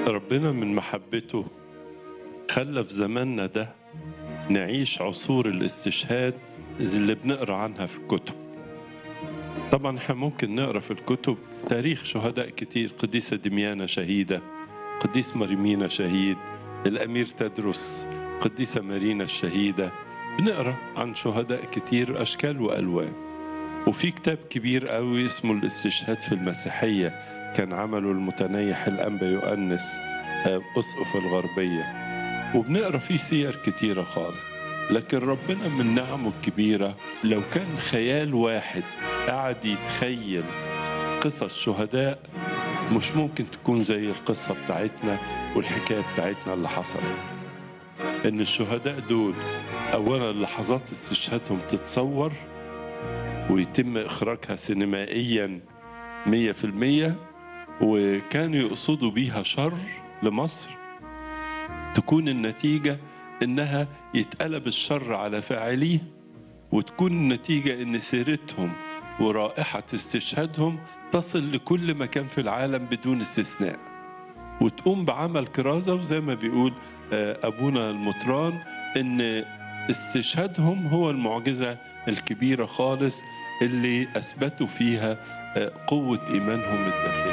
ربنا من محبته خلى في زماننا ده نعيش عصور الاستشهاد زي اللي بنقرا عنها في الكتب طبعا احنا ممكن نقرا في الكتب تاريخ شهداء كتير قديسة دميانة شهيدة قديس مريمينا شهيد الأمير تدرس قديسة مارينا الشهيدة بنقرا عن شهداء كتير أشكال وألوان وفي كتاب كبير قوي اسمه الاستشهاد في المسيحية كان عمله المتنيح الأنبا يؤنس آه، أسقف الغربية وبنقرا فيه سير كتيرة خالص لكن ربنا من نعمه الكبيرة لو كان خيال واحد قاعد يتخيل قصص شهداء مش ممكن تكون زي القصة بتاعتنا والحكاية بتاعتنا اللي حصلت إن الشهداء دول أولا لحظات استشهادهم تتصور ويتم إخراجها سينمائيا مية في المية وكانوا يقصدوا بيها شر لمصر تكون النتيجة إنها يتقلب الشر على فاعليه وتكون النتيجة إن سيرتهم ورائحة استشهادهم تصل لكل مكان في العالم بدون استثناء وتقوم بعمل كرازة وزي ما بيقول آه، أبونا المطران إن استشهادهم هو المعجزة الكبيرة خالص اللي أثبتوا فيها آه، قوة إيمانهم الداخلي